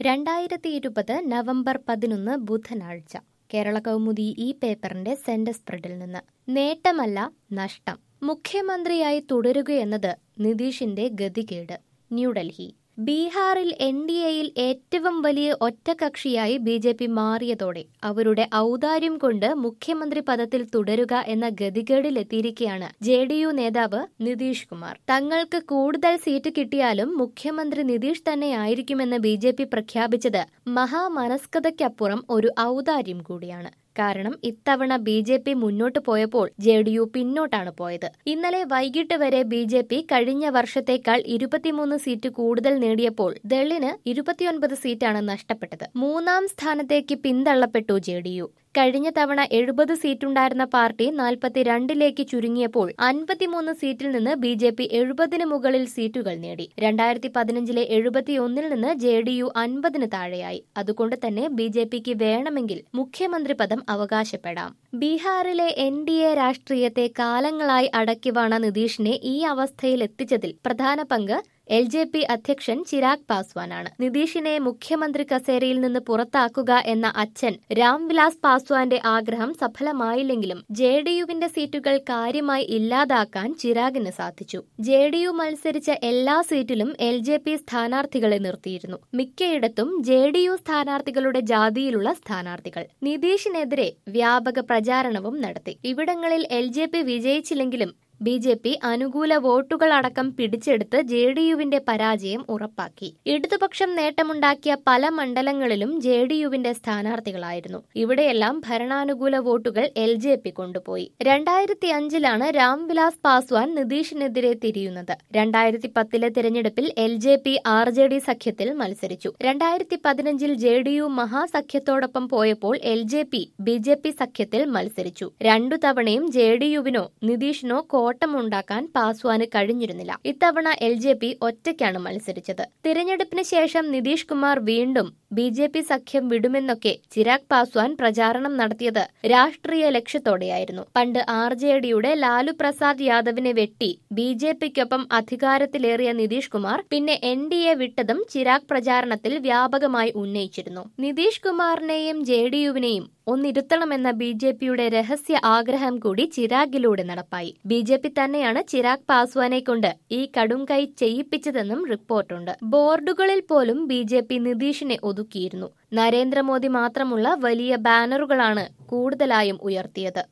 രണ്ടായിരത്തി ഇരുപത് നവംബർ പതിനൊന്ന് ബുധനാഴ്ച കേരള കൗമുദി ഈ പേപ്പറിന്റെ സെന്റർ സ്പ്രെഡിൽ നിന്ന് നേട്ടമല്ല നഷ്ടം മുഖ്യമന്ത്രിയായി തുടരുകയെന്നത് നിതീഷിന്റെ ഗതികേട് ന്യൂഡൽഹി ബീഹാറിൽ എൻ ഡി എയിൽ ഏറ്റവും വലിയ ഒറ്റകക്ഷിയായി ബി ജെ പി മാറിയതോടെ അവരുടെ ഔദാര്യം കൊണ്ട് മുഖ്യമന്ത്രി പദത്തിൽ തുടരുക എന്ന ഗതികേടിലെത്തിയിരിക്കുകയാണ് ജെ ഡി യു നേതാവ് നിതീഷ് കുമാർ തങ്ങൾക്ക് കൂടുതൽ സീറ്റ് കിട്ടിയാലും മുഖ്യമന്ത്രി നിതീഷ് തന്നെയായിരിക്കുമെന്ന് ബി ജെ പി പ്രഖ്യാപിച്ചത് മഹാമനസ്കതയ്ക്കപ്പുറം ഒരു ഔദാര്യം കൂടിയാണ് കാരണം ഇത്തവണ ബി ജെ പി മുന്നോട്ട് പോയപ്പോൾ ജെ ഡി യു പിന്നോട്ടാണ് പോയത് ഇന്നലെ വൈകിട്ട് വരെ ബി ജെ പി കഴിഞ്ഞ വർഷത്തേക്കാൾ ഇരുപത്തിമൂന്ന് സീറ്റ് കൂടുതൽ നേടിയപ്പോൾ ദളിന് ഇരുപത്തിയൊൻപത് സീറ്റാണ് നഷ്ടപ്പെട്ടത് മൂന്നാം സ്ഥാനത്തേക്ക് പിന്തള്ളപ്പെട്ടു ജെ ഡി യു കഴിഞ്ഞ തവണ എഴുപത് സീറ്റുണ്ടായിരുന്ന പാർട്ടി നാൽപ്പത്തിരണ്ടിലേക്ക് ചുരുങ്ങിയപ്പോൾ അൻപത്തിമൂന്ന് സീറ്റിൽ നിന്ന് ബി ജെ പി എഴുപതിന് മുകളിൽ സീറ്റുകൾ നേടി രണ്ടായിരത്തി പതിനഞ്ചിലെ എഴുപത്തിയൊന്നിൽ നിന്ന് ജെ ഡി യു അൻപതിന് താഴെയായി അതുകൊണ്ട് തന്നെ ബി ജെ പിക്ക് വേണമെങ്കിൽ മുഖ്യമന്ത്രി പദം അവകാശപ്പെടാം ബീഹാറിലെ എൻ ഡി എ രാഷ്ട്രീയത്തെ കാലങ്ങളായി അടക്കിവാണ നിതീഷിനെ ഈ അവസ്ഥയിൽ എത്തിച്ചതിൽ പ്രധാന പങ്ക് എൽ ജെ പി അധ്യക്ഷൻ ചിരാഗ് പാസ്വാനാണ് നിതീഷിനെ മുഖ്യമന്ത്രി കസേരയിൽ നിന്ന് പുറത്താക്കുക എന്ന അച്ഛൻ രാംവിലാസ് പാസ്വാന്റെ ആഗ്രഹം സഫലമായില്ലെങ്കിലും ജെ ഡി യുവിന്റെ സീറ്റുകൾ കാര്യമായി ഇല്ലാതാക്കാൻ ചിരാഗിന് സാധിച്ചു ജെ ഡി യു മത്സരിച്ച എല്ലാ സീറ്റിലും എൽ ജെ പി സ്ഥാനാർത്ഥികളെ നിർത്തിയിരുന്നു മിക്കയിടത്തും ജെ ഡി യു സ്ഥാനാർത്ഥികളുടെ ജാതിയിലുള്ള സ്ഥാനാർത്ഥികൾ നിതീഷിനെതിരെ വ്യാപക പ്രചാരണവും നടത്തി ഇവിടങ്ങളിൽ എൽ ജെ പി വിജയിച്ചില്ലെങ്കിലും ബി ജെ പി അനുകൂല വോട്ടുകൾ അടക്കം പിടിച്ചെടുത്ത് ജെ ഡി യുവിന്റെ പരാജയം ഉറപ്പാക്കി ഇടതുപക്ഷം നേട്ടമുണ്ടാക്കിയ പല മണ്ഡലങ്ങളിലും ജെ ഡി യുവിന്റെ സ്ഥാനാർത്ഥികളായിരുന്നു ഇവിടെയെല്ലാം ഭരണാനുകൂല വോട്ടുകൾ എൽ ജെ പി കൊണ്ടുപോയി രണ്ടായിരത്തി അഞ്ചിലാണ് രാംവിലാസ് പാസ്വാൻ നിതീഷിനെതിരെ തിരിയുന്നത് രണ്ടായിരത്തി പത്തിലെ തിരഞ്ഞെടുപ്പിൽ L J P R J D സഖ്യത്തിൽ മത്സരിച്ചു രണ്ടായിരത്തി പതിനഞ്ചിൽ ജെ ഡി യു മഹാസഖ്യത്തോടൊപ്പം പോയപ്പോൾ L J P B J P സഖ്യത്തിൽ മത്സരിച്ചു രണ്ടു തവണയും ജെ ഡി യുവിനോ നിതീഷിനോ കോട്ടമുണ്ടാക്കാൻ പാസ്വാന് കഴിഞ്ഞിരുന്നില്ല ഇത്തവണ എൽ ജെ പി ഒറ്റയ്ക്കാണ് മത്സരിച്ചത് തിരഞ്ഞെടുപ്പിന് ശേഷം നിതീഷ് കുമാർ വീണ്ടും ബി ജെ പി സഖ്യം വിടുമെന്നൊക്കെ ചിരാഗ് പാസ്വാൻ പ്രചാരണം നടത്തിയത് രാഷ്ട്രീയ ലക്ഷ്യത്തോടെയായിരുന്നു പണ്ട് ആർ ജെ ഡിയുടെ ലാലു പ്രസാദ് യാദവിനെ വെട്ടി ബി ജെ പിക്കൊപ്പം അധികാരത്തിലേറിയ നിതീഷ് കുമാർ പിന്നെ എൻ ഡി എ വിട്ടതും ചിരാഗ് പ്രചാരണത്തിൽ വ്യാപകമായി ഉന്നയിച്ചിരുന്നു നിതീഷ് കുമാറിനെയും ജെ ഡി യുവിനെയും ഒന്നിരുത്തണമെന്ന ബി ജെ പിയുടെ രഹസ്യ ആഗ്രഹം കൂടി ചിരാഗിലൂടെ നടപ്പായി ബി ജെ പി തന്നെയാണ് ചിരാഗ് പാസ്വാനെ കൊണ്ട് ഈ കടുംകൈ ചെയ്യിപ്പിച്ചതെന്നും റിപ്പോർട്ടുണ്ട് ബോർഡുകളിൽ പോലും ബി ജെ പി നിതീഷിനെ ഒതുക്കിയിരുന്നു നരേന്ദ്രമോദി മാത്രമുള്ള വലിയ ബാനറുകളാണ് കൂടുതലായും ഉയർത്തിയത്